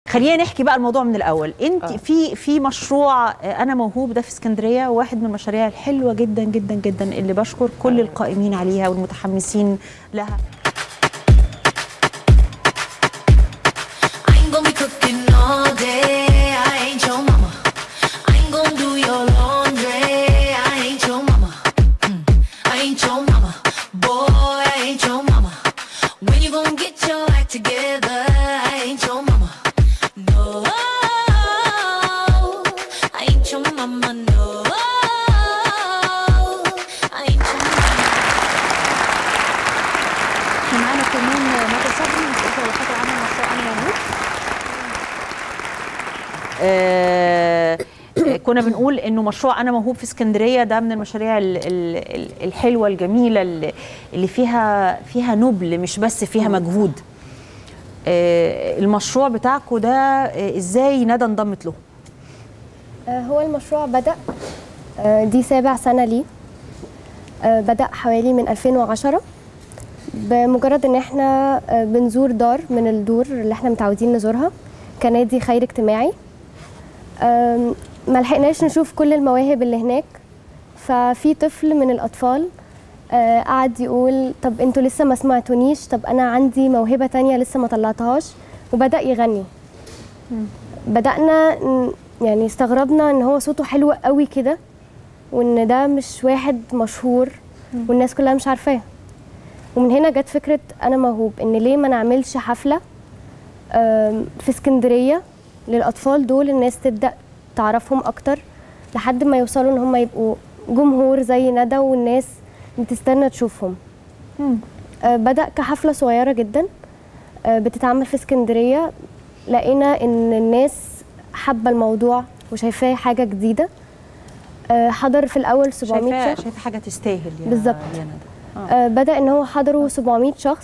خلينا نحكي بقى الموضوع من الاول انت آه. في في مشروع آه، انا موهوب ده في اسكندريه واحد من المشاريع الحلوه جدا جدا جدا اللي بشكر كل القائمين عليها والمتحمسين لها I ain't gonna be cooking all day. I ain't your mama. I ain't gonna do your laundry. I ain't your mama. Mm. I ain't your mama. Boy, I ain't your mama. When you gonna get your act together? I ain't your mama. No. I ain't your mama. No. I ain't your mama. احنا معانا كمان ندى صبري مسؤولة وفاة العامة مشروع انا موهوب آه، آه، كنا بنقول انه مشروع انا موهوب في اسكندريه ده من المشاريع ال- ال- ال- الحلوه الجميله اللي اللي فيها فيها نبل مش بس فيها مجهود آه، المشروع بتاعكم ده آه، ازاي ندى انضمت له آه، هو المشروع بدأ آه، دي سابع سنة ليه آه، بدأ حوالي من 2010 بمجرد ان احنا آه، بنزور دار من الدور اللي احنا متعودين نزورها كنادي خير اجتماعي آم، ما لحقناش نشوف كل المواهب اللي هناك ففي طفل من الأطفال آه، قعد يقول طب انتوا لسه ما سمعتونيش طب انا عندي موهبة تانية لسه ما طلعتهاش وبدأ يغني بدأنا ن- يعني استغربنا ان هو صوته حلو قوي كده وان ده مش واحد مشهور والناس كلها مش عارفاه ومن هنا جت فكرة انا موهوب ان ليه ما نعملش حفلة آم، في اسكندرية للأطفال دول الناس تبدأ تعرفهم أكتر لحد ما يوصلوا ان هم يبقوا جمهور زي ندى والناس بتستنى تشوفهم آه، بدأ كحفلة صغيرة جدا آه، بتتعمل في اسكندرية لقينا ان الناس حابة الموضوع وشايفاه حاجة جديدة آه، حضر في الأول 700 شايفه شخص شايفه حاجه تستاهل يا بالظبط. يا ندى آه، بدأ ان هو حضروا 700 شخص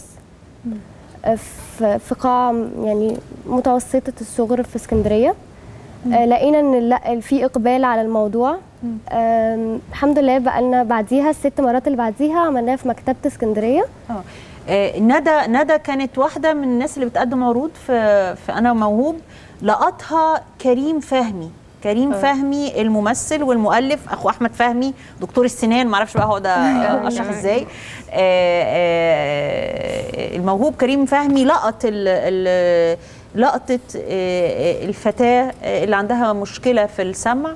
آه، في في قاعة يعني متوسطة الصغر في اسكندرية آه، لقينا ان لا في اقبال على الموضوع آم، الحمد لله بقى لنا بعديها الست مرات اللي بعديها عملناها في مكتبة اسكندرية اه آه، ندى ندى كانت واحده من الناس اللي بتقدم عروض في في انا موهوب لقطها كريم فهمي كريم فهمي الممثل والمؤلف اخو احمد فهمي دكتور السنان معرفش بقى هو ده اشرح ازاي آه، آه، الموهوب كريم فهمي لقط ال ال لقطه آه، الفتاه اللي عندها مشكله في السمع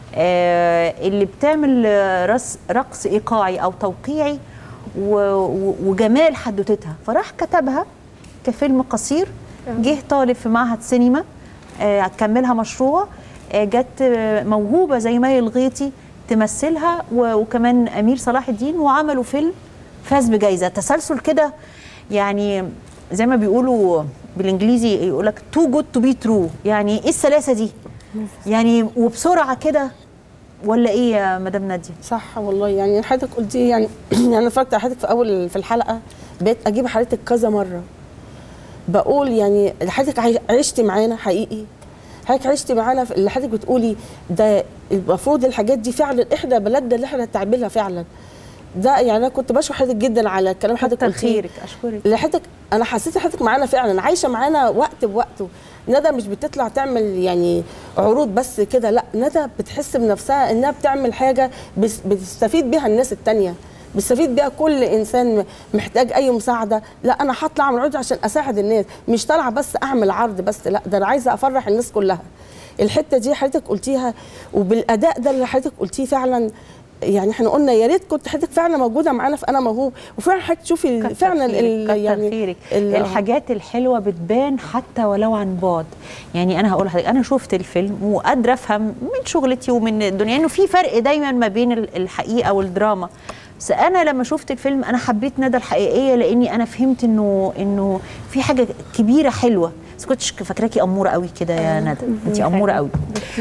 آه، اللي بتعمل رس رقص ايقاعي او توقيعي و- و- وجمال حدوتتها فراح كتبها كفيلم قصير جه طالب في معهد سينما آه، هتكملها مشروع آه، جت آه، موهوبه زي مي الغيطي تمثلها و- وكمان امير صلاح الدين وعملوا فيلم فاز بجائزه تسلسل كده يعني زي ما بيقولوا بالانجليزي يقول لك تو جود تو بي ترو يعني ايه السلاسه دي يعني وبسرعه كده ولا ايه يا مدام ناديه صح والله يعني حضرتك قلتي يعني يعني انا اتفرجت على حضرتك في اول في الحلقه بقيت اجيب حضرتك كذا مره بقول يعني حضرتك عاي- عشتي معانا حقيقي حضرتك عشتي معانا في اللي حضرتك بتقولي ده المفروض الحاجات دي فعلا احدى بلدنا اللي احنا تعملها فعلا ده يعني انا كنت بشكر حضرتك جدا على كلام حضرتك كتر قلتيه. خيرك اشكرك اللي حضرتك انا حسيت ان حضرتك معانا فعلا عايشه معانا وقت بوقته ندى مش بتطلع تعمل يعني عروض بس كده لا ندى بتحس بنفسها انها بتعمل حاجه بس- بتستفيد بيها الناس التانية بيستفيد بيها كل انسان محتاج اي مساعده لا انا هطلع اعمل عروض عشان اساعد الناس مش طالعه بس اعمل عرض بس لا ده انا عايزه افرح الناس كلها الحته دي حضرتك قلتيها وبالاداء ده اللي حضرتك قلتيه فعلا يعني احنا قلنا يا ريت كنت حضرتك فعلا موجوده معانا في انا موهوب وفعلا حضرتك تشوفي ال- كتر فعلا خيرك، ال- كتر يعني خيرك ال- الحاجات الحلوه بتبان حتى ولو عن بعد يعني انا هقول لحضرتك انا شفت الفيلم وقادره افهم من شغلتي ومن الدنيا انه في فرق دايما ما بين ال- الحقيقه والدراما بس انا لما شفت الفيلم انا حبيت ندى الحقيقيه لاني انا فهمت انه انه في حاجه كبيره حلوه بس كنتش فاكراكي اموره قوي كده يا ندى انت اموره قوي